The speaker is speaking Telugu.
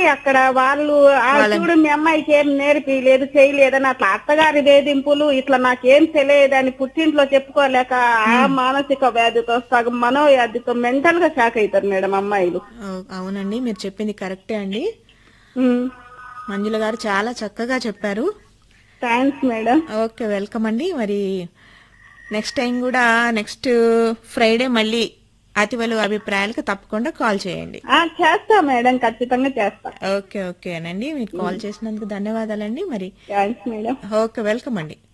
అక్కడ వాళ్ళు ఆ చూడు మీ అమ్మాయికి ఏం నేర్పిలేదు చేయలేదని అట్లా అత్తగారి వేధింపులు ఇట్లా నాకేం తెలియదని పుట్టింట్లో చెప్పుకోలేక ఆ మానసిక వ్యాధితో సగం మనోవ్యాధితో మెంటల్ గా షాక్ అవుతారు మేడం అమ్మాయిలు అవు- అవునండి మీరు చెప్పింది కరెక్టే అండి ఉమ్. మంజుల గారు చాలా చక్కగా చెప్పారు థ్యాంక్స్ మేడం ఓకే వెల్కమ్ అండి మరి నెక్స్ట్ టైం కూడా నెక్స్ట్ ఫ్రైడే మళ్ళీ అతివలు అభిప్రాయాలకు తప్పకుండా కాల్ చేయండి ఆ చేస్తా మేడం ఖచ్చితంగా చేస్తా ఓకే ఓకేనండి మీకు కాల్ చేసినందుకు ధన్యవాదాలండి మరి థ్యాంక్స్ మేడం ఓకే వెల్కమ్ అండి